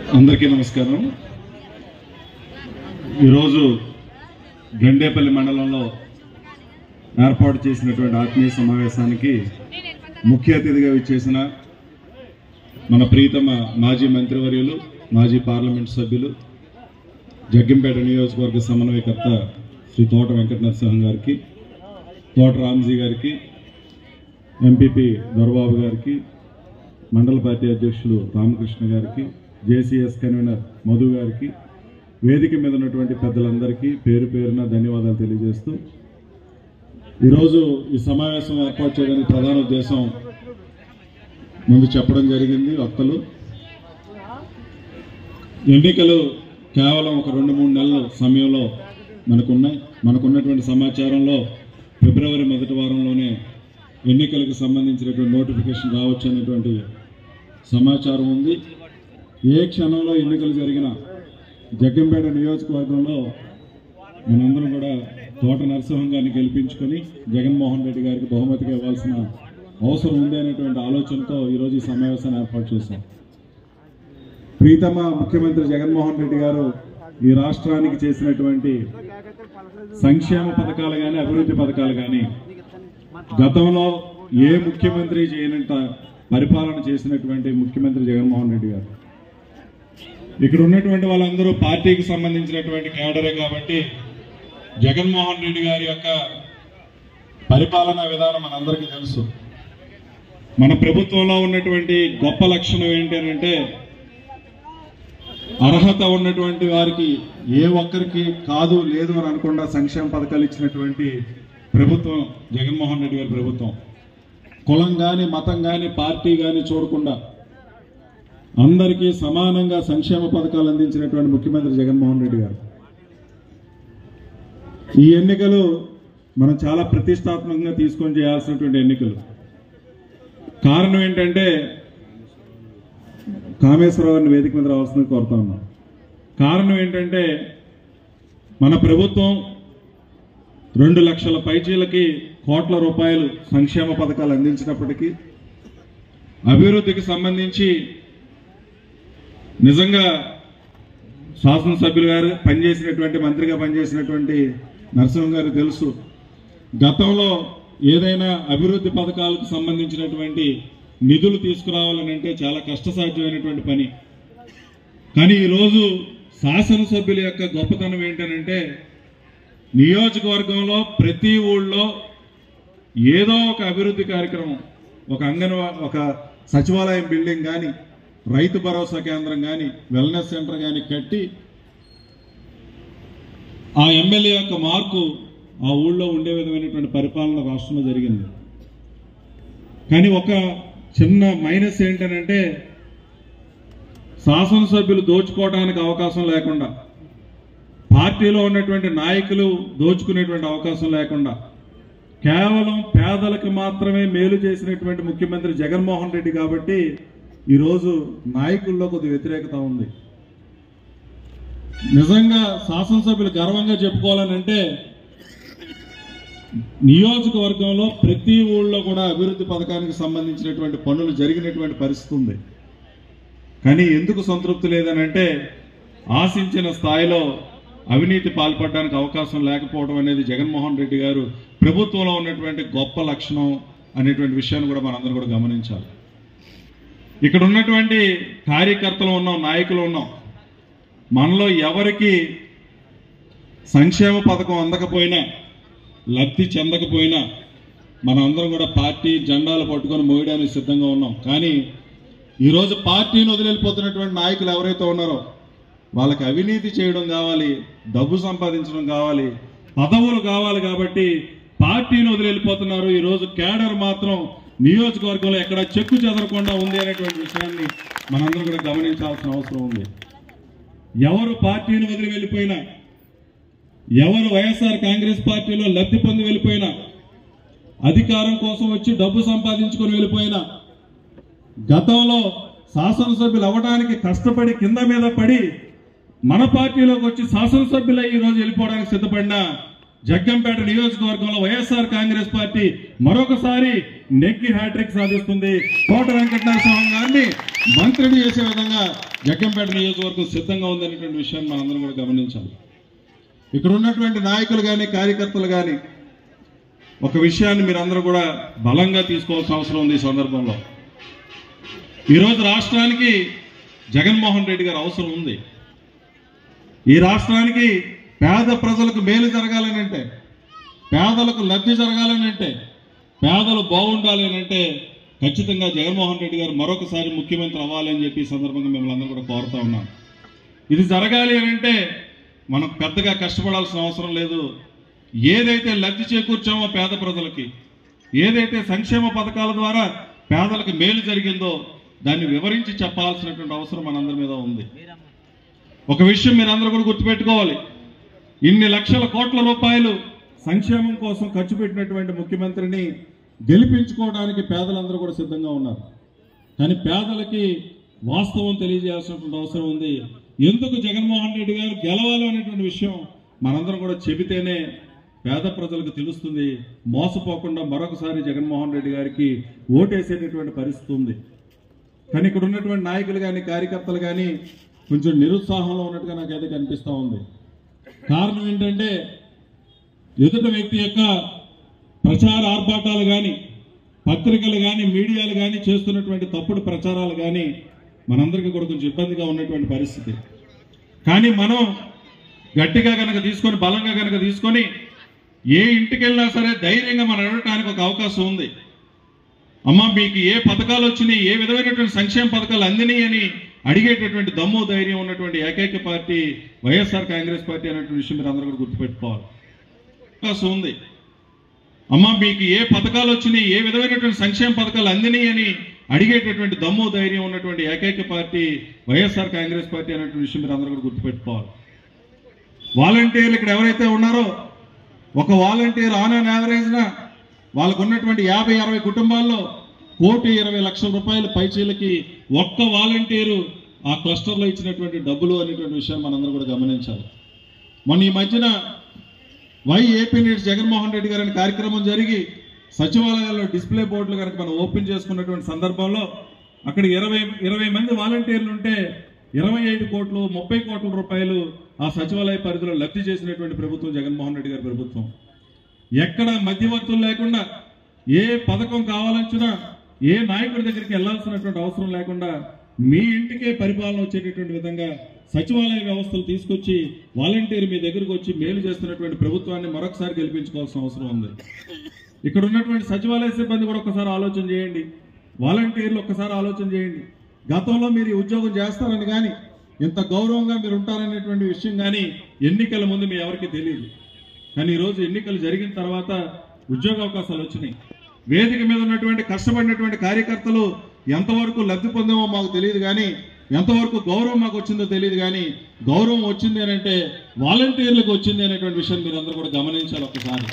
అందరికీ నమస్కారం ఈరోజు గండేపల్లి మండలంలో ఏర్పాటు చేసినటువంటి ఆత్మీయ సమావేశానికి ముఖ్య అతిథిగా విచ్చేసిన మన ప్రీతమ మాజీ మంత్రివర్యులు మాజీ పార్లమెంట్ సభ్యులు జగ్గంపేట నియోజకవర్గ సమన్వయకర్త శ్రీ తోట వెంకట నరసింహం గారికి తోట రామ్జీ గారికి ఎంపీపీ దొరబాబు గారికి మండల పార్టీ అధ్యక్షులు రామకృష్ణ గారికి జేసీఎస్ కన్వీనర్ మధు గారికి వేదిక మీద ఉన్నటువంటి పెద్దలందరికీ పేరు పేరున ధన్యవాదాలు తెలియజేస్తూ ఈరోజు ఈ సమావేశం ఏర్పాటు చేయడానికి ప్రధాన ఉద్దేశం ముందు చెప్పడం జరిగింది వక్తలు ఎన్నికలు కేవలం ఒక రెండు మూడు నెలల సమయంలో మనకున్నాయి మనకున్నటువంటి సమాచారంలో ఫిబ్రవరి మొదటి వారంలోనే ఎన్నికలకు సంబంధించినటువంటి నోటిఫికేషన్ రావచ్చు అనేటువంటి సమాచారం ఉంది ఏ క్షణంలో ఎన్నికలు జరిగినా జగ్గంపేట నియోజకవర్గంలో మనందరం కూడా తోట నరసింహం గారిని గెలిపించుకొని జగన్మోహన్ రెడ్డి గారికి బహుమతిగా ఇవ్వాల్సిన అవసరం ఉంది అనేటువంటి ఆలోచనతో ఈరోజు ఈ సమావేశాన్ని ఏర్పాటు చేశాం ప్రీతమ ముఖ్యమంత్రి జగన్మోహన్ రెడ్డి గారు ఈ రాష్ట్రానికి చేసినటువంటి సంక్షేమ పథకాలు కానీ అభివృద్ధి పథకాలు కానీ గతంలో ఏ ముఖ్యమంత్రి చేయనంత పరిపాలన చేసినటువంటి ముఖ్యమంత్రి జగన్మోహన్ రెడ్డి గారు ఇక్కడ ఉన్నటువంటి వాళ్ళందరూ పార్టీకి సంబంధించినటువంటి కేడరే కాబట్టి జగన్మోహన్ రెడ్డి గారి యొక్క పరిపాలనా విధానం మనందరికీ తెలుసు మన ప్రభుత్వంలో ఉన్నటువంటి గొప్ప లక్షణం ఏంటి అని అంటే అర్హత ఉన్నటువంటి వారికి ఏ ఒక్కరికి కాదు లేదు అని అనకుండా సంక్షేమ పథకాలు ఇచ్చినటువంటి ప్రభుత్వం జగన్మోహన్ రెడ్డి గారి ప్రభుత్వం కులం కానీ మతం కానీ పార్టీ కానీ చూడకుండా అందరికీ సమానంగా సంక్షేమ పథకాలు అందించినటువంటి ముఖ్యమంత్రి జగన్మోహన్ రెడ్డి గారు ఈ ఎన్నికలు మనం చాలా ప్రతిష్టాత్మకంగా తీసుకొని చేయాల్సినటువంటి ఎన్నికలు కారణం ఏంటంటే కామేశ్వరరావుని వేదిక మీద రావాల్సింది కోరుతా ఉన్నాం కారణం ఏంటంటే మన ప్రభుత్వం రెండు లక్షల పైచీలకి కోట్ల రూపాయలు సంక్షేమ పథకాలు అందించినప్పటికీ అభివృద్ధికి సంబంధించి నిజంగా శాసనసభ్యులు గారు పనిచేసినటువంటి మంత్రిగా పనిచేసినటువంటి నరసింహం గారు తెలుసు గతంలో ఏదైనా అభివృద్ధి పథకాలకు సంబంధించినటువంటి నిధులు తీసుకురావాలని అంటే చాలా కష్టసాధ్యమైనటువంటి పని కానీ ఈరోజు శాసనసభ్యుల యొక్క గొప్పతనం ఏంటనంటే నియోజకవర్గంలో ప్రతి ఊళ్ళో ఏదో ఒక అభివృద్ధి కార్యక్రమం ఒక అంగన్వా ఒక సచివాలయం బిల్డింగ్ కానీ రైతు భరోసా కేంద్రం కానీ వెల్నెస్ సెంటర్ కానీ కట్టి ఆ ఎమ్మెల్యే యొక్క మార్కు ఆ ఊళ్ళో ఉండే విధమైనటువంటి పరిపాలన రాష్ట్రంలో జరిగింది కానీ ఒక చిన్న మైనస్ ఏంటనంటే శాసనసభ్యులు దోచుకోవడానికి అవకాశం లేకుండా పార్టీలో ఉన్నటువంటి నాయకులు దోచుకునేటువంటి అవకాశం లేకుండా కేవలం పేదలకు మాత్రమే మేలు చేసినటువంటి ముఖ్యమంత్రి జగన్మోహన్ రెడ్డి కాబట్టి ఈరోజు నాయకుల్లో కొద్ది వ్యతిరేకత ఉంది నిజంగా శాసనసభ్యులు గర్వంగా చెప్పుకోవాలని అంటే నియోజకవర్గంలో ప్రతి ఊళ్ళో కూడా అభివృద్ధి పథకానికి సంబంధించినటువంటి పనులు జరిగినటువంటి పరిస్థితి ఉంది కానీ ఎందుకు సంతృప్తి లేదని అంటే ఆశించిన స్థాయిలో అవినీతి పాల్పడడానికి అవకాశం లేకపోవడం అనేది జగన్మోహన్ రెడ్డి గారు ప్రభుత్వంలో ఉన్నటువంటి గొప్ప లక్షణం అనేటువంటి విషయాన్ని కూడా మనందరం కూడా గమనించాలి ఇక్కడ ఉన్నటువంటి కార్యకర్తలు ఉన్నాం నాయకులు ఉన్నాం మనలో ఎవరికి సంక్షేమ పథకం అందకపోయినా లబ్ధి చెందకపోయినా మనందరం కూడా పార్టీ జెండాలు పట్టుకొని మోయడానికి సిద్ధంగా ఉన్నాం కానీ ఈరోజు పార్టీని వదిలిపోతున్నటువంటి నాయకులు ఎవరైతే ఉన్నారో వాళ్ళకి అవినీతి చేయడం కావాలి డబ్బు సంపాదించడం కావాలి పదవులు కావాలి కాబట్టి పార్టీని వదిలిపోతున్నారు ఈరోజు కేడర్ మాత్రం నియోజకవర్గంలో ఎక్కడ చెక్కు చెదరకుండా ఉంది అనేటువంటి విషయాన్ని మనందరం కూడా గమనించాల్సిన అవసరం ఉంది ఎవరు పార్టీని వదిలి వెళ్ళిపోయినా ఎవరు వైఎస్ఆర్ కాంగ్రెస్ పార్టీలో లబ్ధి పొంది వెళ్ళిపోయినా అధికారం కోసం వచ్చి డబ్బు సంపాదించుకొని వెళ్ళిపోయినా గతంలో శాసనసభ్యులు అవ్వడానికి కష్టపడి కింద మీద పడి మన పార్టీలోకి వచ్చి శాసనసభ్యులు ఈ రోజు వెళ్ళిపోవడానికి సిద్ధపడినా జగ్గంపేట నియోజకవర్గంలో వైఎస్ఆర్ కాంగ్రెస్ పార్టీ మరొకసారి నెగ్గి హ్యాట్రిక్ సాధిస్తుంది కోట వెంకటనరసింహం గారిని మంత్రిని చేసే విధంగా జగ్గంపేట నియోజకవర్గం సిద్ధంగా ఉందనేటువంటి విషయాన్ని మనందరం కూడా గమనించాలి ఇక్కడ ఉన్నటువంటి నాయకులు కానీ కార్యకర్తలు కానీ ఒక విషయాన్ని మీరు అందరూ కూడా బలంగా తీసుకోవాల్సిన అవసరం ఉంది ఈ సందర్భంలో ఈరోజు రాష్ట్రానికి జగన్మోహన్ రెడ్డి గారు అవసరం ఉంది ఈ రాష్ట్రానికి పేద ప్రజలకు మేలు జరగాలని అంటే పేదలకు లబ్ధి జరగాలని అంటే పేదలు బాగుండాలి అని అంటే ఖచ్చితంగా జగన్మోహన్ రెడ్డి గారు మరొకసారి ముఖ్యమంత్రి అవ్వాలి అని చెప్పి ఈ సందర్భంగా మిమ్మల్ని అందరూ కూడా కోరుతా ఉన్నాం ఇది జరగాలి అని అంటే మనం పెద్దగా కష్టపడాల్సిన అవసరం లేదు ఏదైతే లబ్ధి చేకూర్చామో పేద ప్రజలకి ఏదైతే సంక్షేమ పథకాల ద్వారా పేదలకు మేలు జరిగిందో దాన్ని వివరించి చెప్పాల్సినటువంటి అవసరం మనందరి మీద ఉంది ఒక విషయం మీరు అందరూ కూడా గుర్తుపెట్టుకోవాలి ఇన్ని లక్షల కోట్ల రూపాయలు సంక్షేమం కోసం ఖర్చు పెట్టినటువంటి ముఖ్యమంత్రిని గెలిపించుకోవడానికి పేదలందరూ కూడా సిద్ధంగా ఉన్నారు కానీ పేదలకి వాస్తవం తెలియజేయాల్సినటువంటి అవసరం ఉంది ఎందుకు జగన్మోహన్ రెడ్డి గారు గెలవాలి అనేటువంటి విషయం మనందరం కూడా చెబితేనే పేద ప్రజలకు తెలుస్తుంది మోసపోకుండా మరొకసారి జగన్మోహన్ రెడ్డి గారికి ఓటేసేటటువంటి పరిస్థితి ఉంది కానీ ఇక్కడ ఉన్నటువంటి నాయకులు కానీ కార్యకర్తలు కానీ కొంచెం నిరుత్సాహంలో ఉన్నట్టుగా నాకైతే కనిపిస్తూ ఉంది కారణం ఏంటంటే ఎదుట వ్యక్తి యొక్క ప్రచార ఆర్భాటాలు కానీ పత్రికలు కానీ మీడియాలు కానీ చేస్తున్నటువంటి తప్పుడు ప్రచారాలు కానీ మనందరికీ కూడా కొంచెం ఇబ్బందిగా ఉన్నటువంటి పరిస్థితి కానీ మనం గట్టిగా కనుక తీసుకొని బలంగా కనుక తీసుకొని ఏ ఇంటికి వెళ్ళినా సరే ధైర్యంగా మనం అడగటానికి ఒక అవకాశం ఉంది అమ్మ మీకు ఏ పథకాలు వచ్చినాయి ఏ విధమైనటువంటి సంక్షేమ పథకాలు అందినాయి అని అడిగేటటువంటి దమ్ము ధైర్యం ఉన్నటువంటి ఏకైక పార్టీ వైఎస్ఆర్ కాంగ్రెస్ పార్టీ అనేటువంటి విషయం మీరు అందరూ కూడా గుర్తుపెట్టుకోవాలి అవకాశం ఉంది అమ్మ మీకు ఏ పథకాలు వచ్చినాయి ఏ విధమైనటువంటి సంక్షేమ పథకాలు అందినాయి అని అడిగేటటువంటి దమ్ము ధైర్యం ఉన్నటువంటి ఏకైక పార్టీ వైఎస్ఆర్ కాంగ్రెస్ పార్టీ అనేటువంటి విషయం మీరు అందరూ కూడా గుర్తుపెట్టుకోవాలి వాలంటీర్లు ఇక్కడ ఎవరైతే ఉన్నారో ఒక వాలంటీర్ ఆన్ అండ్ యావరేజ్న వాళ్ళకు ఉన్నటువంటి యాభై అరవై కుటుంబాల్లో కోటి ఇరవై లక్షల రూపాయల పైచీలకి ఒక్క వాలంటీరు ఆ క్లస్టర్లో ఇచ్చినటువంటి డబ్బులు అనేటువంటి విషయాన్ని మనందరం కూడా గమనించాలి మొన్న ఈ మధ్యన why AP needs Jaganmohan Reddy గారి కార్యక్రమం జరిగి సచివాలయాల్లో డిస్ప్లే బోర్డులు కనుక మనం ఓపెన్ చేసుకున్నటువంటి సందర్భంలో అక్కడ ఇరవై ఇరవై మంది వాలంటీర్లు ఉంటే ఇరవై ఐదు కోట్లు ముప్పై కోట్ల రూపాయలు ఆ సచివాలయ పరిధిలో లబ్ధి చేసినటువంటి ప్రభుత్వం జగన్మోహన్ రెడ్డి గారి ప్రభుత్వం ఎక్కడ మధ్యవర్తులు లేకుండా ఏ పథకం కావాలనిచ్చినా ఏ నాయకుడి దగ్గరికి వెళ్లాల్సినటువంటి అవసరం లేకుండా మీ ఇంటికే పరిపాలన వచ్చేటటువంటి విధంగా సచివాలయ వ్యవస్థలు తీసుకొచ్చి వాలంటీర్ మీ దగ్గరకు వచ్చి మేలు చేస్తున్నటువంటి ప్రభుత్వాన్ని మరొకసారి గెలిపించుకోవాల్సిన అవసరం ఉంది ఇక్కడ ఉన్నటువంటి సచివాలయ సిబ్బంది కూడా ఒకసారి ఆలోచన చేయండి వాలంటీర్లు ఒక్కసారి ఆలోచన చేయండి గతంలో మీరు ఈ ఉద్యోగం చేస్తారని కానీ ఇంత గౌరవంగా మీరు ఉంటారనేటువంటి విషయం కానీ ఎన్నికల ముందు మీ ఎవరికి తెలియదు కానీ ఈరోజు ఎన్నికలు జరిగిన తర్వాత ఉద్యోగ అవకాశాలు వచ్చినాయి వేదిక మీద ఉన్నటువంటి కష్టపడినటువంటి కార్యకర్తలు ఎంతవరకు లబ్ధి పొందామో మాకు తెలియదు కానీ ఎంతవరకు గౌరవం మాకు వచ్చిందో తెలియదు కానీ గౌరవం వచ్చింది అని అంటే వాలంటీర్లకు వచ్చింది అనేటువంటి విషయం మీరు అందరూ కూడా గమనించాలి ఒకసారి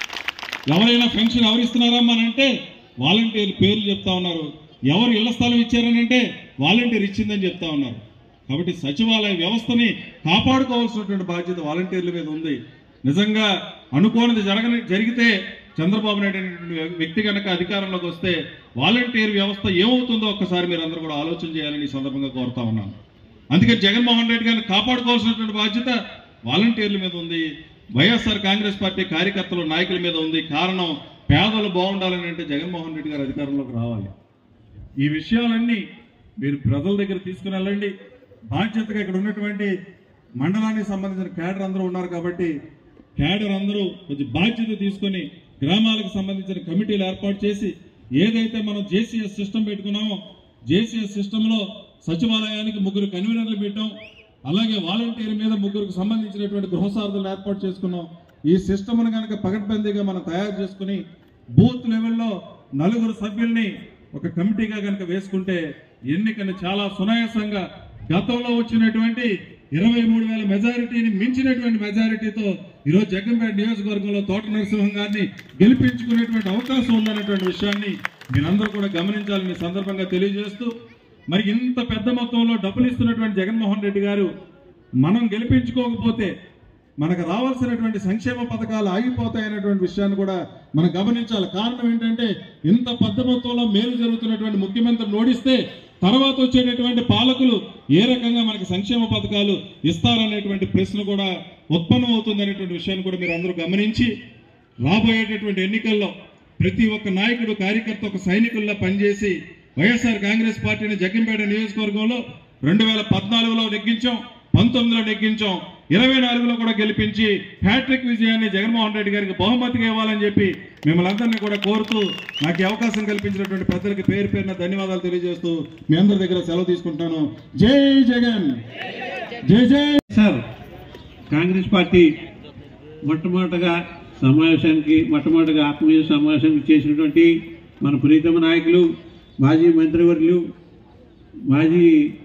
ఎవరైనా పెన్షన్ ఎవరు ఇస్తున్నారమ్మా అని అంటే వాలంటీర్ పేర్లు చెప్తా ఉన్నారు ఎవరు ఇళ్ల స్థలం ఇచ్చారని అంటే వాలంటీర్ ఇచ్చిందని చెప్తా ఉన్నారు కాబట్టి సచివాలయ వ్యవస్థని కాపాడుకోవాల్సినటువంటి బాధ్యత వాలంటీర్ల మీద ఉంది నిజంగా అనుకోనిది జరగని జరిగితే చంద్రబాబు నాయుడు అనేటువంటి వ్యక్తి కనుక అధికారంలోకి వస్తే వాలంటీర్ వ్యవస్థ ఏమవుతుందో ఒక్కసారి మీరు అందరూ కూడా ఆలోచన చేయాలని ఈ సందర్భంగా కోరుతా ఉన్నాను అందుకే జగన్మోహన్ రెడ్డి గారిని కాపాడుకోవాల్సినటువంటి బాధ్యత వాలంటీర్ల మీద ఉంది వైఎస్ఆర్ కాంగ్రెస్ పార్టీ కార్యకర్తలు నాయకుల మీద ఉంది కారణం పేదలు బాగుండాలని అంటే జగన్మోహన్ రెడ్డి గారు అధికారంలోకి రావాలి ఈ విషయాలన్నీ మీరు ప్రజల దగ్గర తీసుకుని వెళ్ళండి బాధ్యతగా ఇక్కడ ఉన్నటువంటి మండలానికి సంబంధించిన క్యాడర్ అందరూ ఉన్నారు కాబట్టి క్యాడర్ అందరూ కొంచెం బాధ్యత తీసుకొని గ్రామాలకు సంబంధించిన కమిటీలు ఏర్పాటు చేసి ఏదైతే మనం జేసీఎస్ సిస్టమ్ పెట్టుకున్నామో జేసీఎస్ సిస్టంలో సచివాలయానికి ముగ్గురు కన్వీనర్లు పెట్టాం అలాగే వాలంటీర్ మీద ముగ్గురికి సంబంధించినటువంటి గృహసారథులు ఏర్పాటు చేసుకున్నాం ఈ సిస్టమ్ను కనుక పగడ్బందీగా మనం తయారు చేసుకుని బూత్ లెవెల్లో నలుగురు సభ్యుల్ని ఒక కమిటీగా కనుక వేసుకుంటే ఎన్నికను చాలా సునాయాసంగా గతంలో వచ్చినటువంటి ఇరవై మూడు వేల మెజారిటీని మించినటువంటి మెజారిటీతో ఈరోజు జగ్గంపేట నియోజకవర్గంలో తోట నరసింహం గారిని గెలిపించుకునేటువంటి అవకాశం ఉందన్నటువంటి విషయాన్ని మీరందరూ కూడా గమనించాలని ఈ సందర్భంగా తెలియజేస్తూ మరి ఇంత పెద్ద మొత్తంలో డబ్బులు ఇస్తున్నటువంటి జగన్మోహన్ రెడ్డి గారు మనం గెలిపించుకోకపోతే మనకు రావాల్సినటువంటి సంక్షేమ పథకాలు ఆగిపోతాయనేటువంటి విషయాన్ని కూడా మనం గమనించాలి కారణం ఏంటంటే ఇంత పెద్ద మొత్తంలో మేలు జరుగుతున్నటువంటి ముఖ్యమంత్రిని ఓడిస్తే తర్వాత వచ్చేటటువంటి పాలకులు ఏ రకంగా మనకి సంక్షేమ పథకాలు ఇస్తారనేటువంటి ప్రశ్న కూడా ఉత్పన్నం అవుతుంది అనేటువంటి విషయాన్ని కూడా మీరు అందరూ గమనించి రాబోయేటటువంటి ఎన్నికల్లో ప్రతి ఒక్క నాయకుడు కార్యకర్త ఒక సైనికుల్లా పనిచేసి వైఎస్ఆర్ కాంగ్రెస్ పార్టీని జగ్గంపేట నియోజకవర్గంలో రెండు వేల పద్నాలుగులో నెగ్గించాం పంతొమ్మిదిలో నెగ్గించాం ఇరవై నాలుగులో కూడా గెలిపించి హ్యాట్రిక్ విజయాన్ని జగన్మోహన్ రెడ్డి గారికి బహుమతిగా ఇవ్వాలని చెప్పి మిమ్మల్ని అందరినీ కూడా కోరుతూ నాకు ఈ అవకాశం కల్పించినటువంటి ప్రజలకు పేరు పేరున ధన్యవాదాలు తెలియజేస్తూ మీ అందరి దగ్గర సెలవు తీసుకుంటాను జై జగన్ జై జై సార్ కాంగ్రెస్ పార్టీ మొట్టమొదటగా సమావేశానికి మొట్టమొదటిగా ఆత్మీయ సమావేశానికి చేసినటువంటి మన ప్రీతమ నాయకులు మాజీ మంత్రివర్యులు మాజీ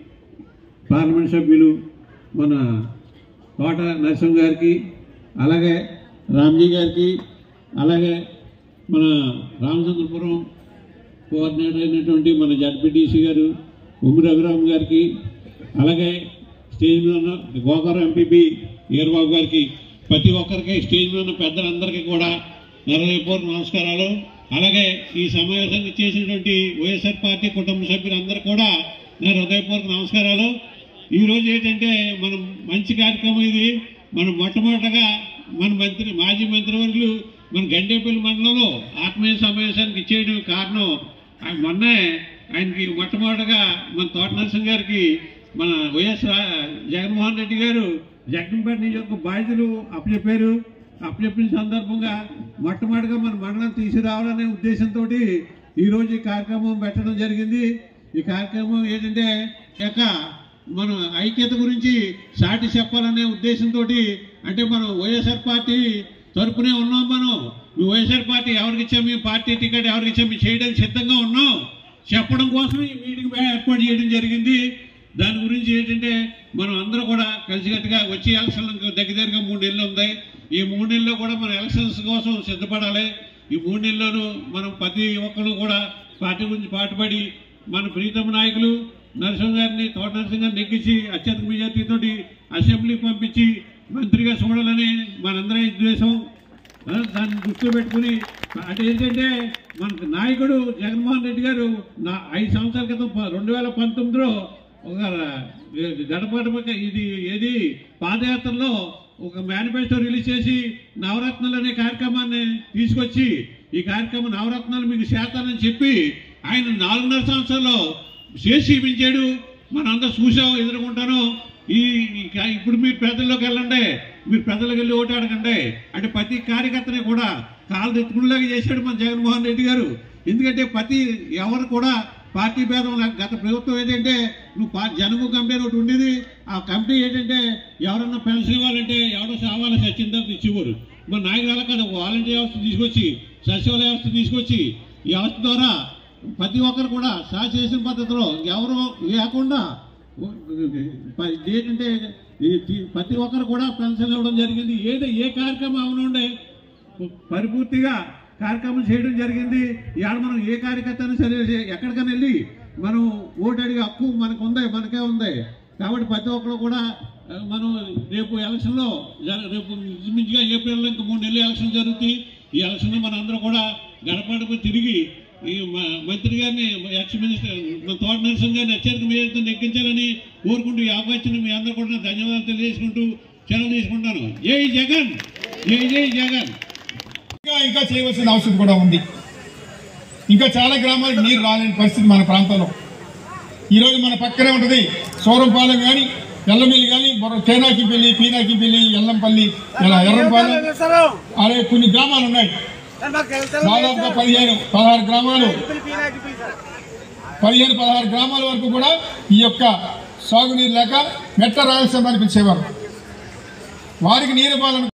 పార్లమెంట్ సభ్యులు మన కోట నరసింహ గారికి అలాగే రామ్జీ గారికి అలాగే మన రామచంద్రపురం కోఆర్డినేటర్ అయినటువంటి మన జడ్పీటీసీ గారు ఉమ్మి రఘురామ్ గారికి అలాగే స్టేజ్ మీద ఉన్న గోకవరం ఎంపీపీ ఈరబాబు గారికి ప్రతి ఒక్కరికి స్టేజ్ మీద ఉన్న పెద్దలందరికీ కూడా హృదయపూర్వక నమస్కారాలు అలాగే ఈ సమావేశానికి చేసినటువంటి వైఎస్ఆర్ పార్టీ కుటుంబ సభ్యులందరూ కూడా నా హృదయపూర్వక నమస్కారాలు ఈ రోజు ఏంటంటే మనం మంచి కార్యక్రమం ఇది మనం మొట్టమొదటగా మన మంత్రి మాజీ మంత్రివర్గులు మన గండేపల్లి మండలంలో ఆత్మీయ సమావేశానికి ఇచ్చేయడం కారణం ఆయన మొన్నే ఆయనకి మొట్టమొదటగా మన తోట నరసింహ గారికి మన వైఎస్ రా- జగన్మోహన్ రెడ్డి గారు జగన్పేట నియోజక బాధ్యులు అప్పచెప్పారు అప్పచెప్పిన సందర్భంగా మొట్టమొదటిగా మన మండలం తీసుకురావాలనే ఉద్దేశంతో ఈ రోజు ఈ కార్యక్రమం పెట్టడం జరిగింది ఈ కార్యక్రమం ఏంటంటే ఈ యొక్క మన ఐక్యత గురించి సాటి చెప్పాలనే ఉద్దేశంతో అంటే మనం వైఎస్ఆర్ పార్టీ తరపునే ఉన్నాం మనం మీ వైఎస్ఆర్ పార్టీ ఎవరికి ఇచ్చాం మీ పార్టీ టికెట్ ఎవరికి ఇచ్చాం మేము చేయడానికి సిద్ధంగా ఉన్నాం చెప్పడం కోసం ఈ మీటింగ్ ఏర్పాటు చేయడం జరిగింది దాని గురించి ఏంటంటే మనం అందరూ కూడా కలిసికట్టుగా వచ్చే ఎలక్షన్ దగ్గర దగ్గరగా మూడు నెలలు ఉంది ఈ మూడు నెలల్లో కూడా మన ఎలక్షన్స్ కోసం సిద్ధపడాలి ఈ మూడు నెలల్లోనూ మనం ప్రతి ఒక్కరు కూడా పార్టీ గురించి పాటుపడి మన ప్రీతమ నాయకులు నరసింహ గారిని తోట నరసింహ గారిని నెగ్గించి అత్యధిక మెజార్టీతో అసెంబ్లీకి పంపించి మంత్రిగా చూడాలని మనందరి ఉద్దేశం ఆ, దాన్ని దృష్టిలో పెట్టుకుని అంటే ఏంటంటే మన నాయకుడు జగన్మోహన్ రెడ్డి గారు నా ఐదు సంవత్సరాల క్రితం ప- రెండు వేల పంతొమ్మిదిలో ఒక గడప గడప ఇది ఏది పాదయాత్రలో ఒక మేనిఫెస్టో రిలీజ్ చేసి నవరత్నాలు అనే కార్యక్రమాన్ని తీసుకొచ్చి ఈ కార్యక్రమం నవరత్నాలు మీకు చేస్తానని చెప్పి ఆయన నాలుగున్నర సంవత్సరాల్లో చేసి చూపించాడు మనందరూ చూసాం ఎదుర్కొంటాను ఈ ఈ కా- ఇప్పుడు మీరు ప్రజల్లోకి వెళ్ళండి మీరు ప్రజలకు వెళ్ళి ఓటు అడగండి అంటే ప్రతి కార్యకర్తని కూడా కాలు తెచ్చుకునేలాగా చేశాడు మన జగన్మోహన్ రెడ్డి గారు ఎందుకంటే ప్రతి ఎవరు కూడా పార్టీ భేదం లేక గత ప్రభుత్వం ఏంటంటే నువ్వు పా- జనము కమిటీ అని ఒకటి ఉండేది ఆ కమిటీ ఏంటంటే ఎవరన్నా పెన్షన్ ఇవ్వాలంటే ఎవరో సావాలి సచిన్ ఇచ్చేవారు మన నాయకులు అలా కాదు వాలంటీర్ వ్యవస్థ తీసుకొచ్చి సచివాలయ వ్యవస్థ తీసుకొచ్చి ఈ వ్యవస్థ ద్వారా ప్రతి ఒక్కరు కూడా సా చేసిన పద్ధతిలో ఎవరు లేకుండా ప- ఏంటంటే ఈ తి- ప్రతి ఒక్కరు కూడా పెన్షన్ ఇవ్వడం జరిగింది ఏదో ఏ కార్యక్రమం అవనుండే పరిపూర్తిగా కార్యక్రమం చేయడం జరిగింది ఇవాళ మనం ఏ కార్యకర్తను సరే చే- ఎక్కడికైనా వెళ్ళి మనం ఓటు అడిగే హక్కు మనకు ఉంది మనకే ఉంది కాబట్టి ప్రతి ఒక్కరు కూడా ఆ, మనం రేపు ఎలక్షన్లో జర- రేపు ఇంచుమించుగా ఏప్రిల్లో ఇంకా మూడు నెలలు ఎలక్షన్ జరుగుతాయి ఈ ఎలక్షన్లో మన అందరూ కూడా గడపడకు తిరిగి ఈ మ- మంత్రి గారిని ఎక్స్ మినిస్టర్ మన తోట నరసింహ గారిని అత్యధిక మేరతో నెగ్గించాలని కోరుకుంటూ ఈ అవకాశం మీ అందరూ కూడా నా ధన్యవాదాలు తెలియజేసుకుంటూ సెలవు తీసుకుంటాను జై జగన్ జై జై జగన్ ఇంకా ఇంకా చేయవలసిన అవసరం కూడా ఉంది ఇంకా చాలా గ్రామాలకు నీరు రాలేని పరిస్థితి మన ప్రాంతంలో ఈరోజు మన పక్కనే ఉంటుంది సౌరంపాలెం కానీ ఎల్లమిల్లి కానీ తేనాకిపల్లి పీనాకిపల్లి ఎల్లంపల్లి ఇలా ఎర్రంపాలెం అలాగే కొన్ని గ్రామాలు ఉన్నాయి దాదాపుగా పదిహేను పదహారు గ్రామాలు పదిహేను పదహారు గ్రామాల వరకు కూడా ఈ యొక్క సాగునీరు లేక మెట్ట రాయలసీమ అని పిలిచేవారు వారికి నీరు ఇవ్వాలని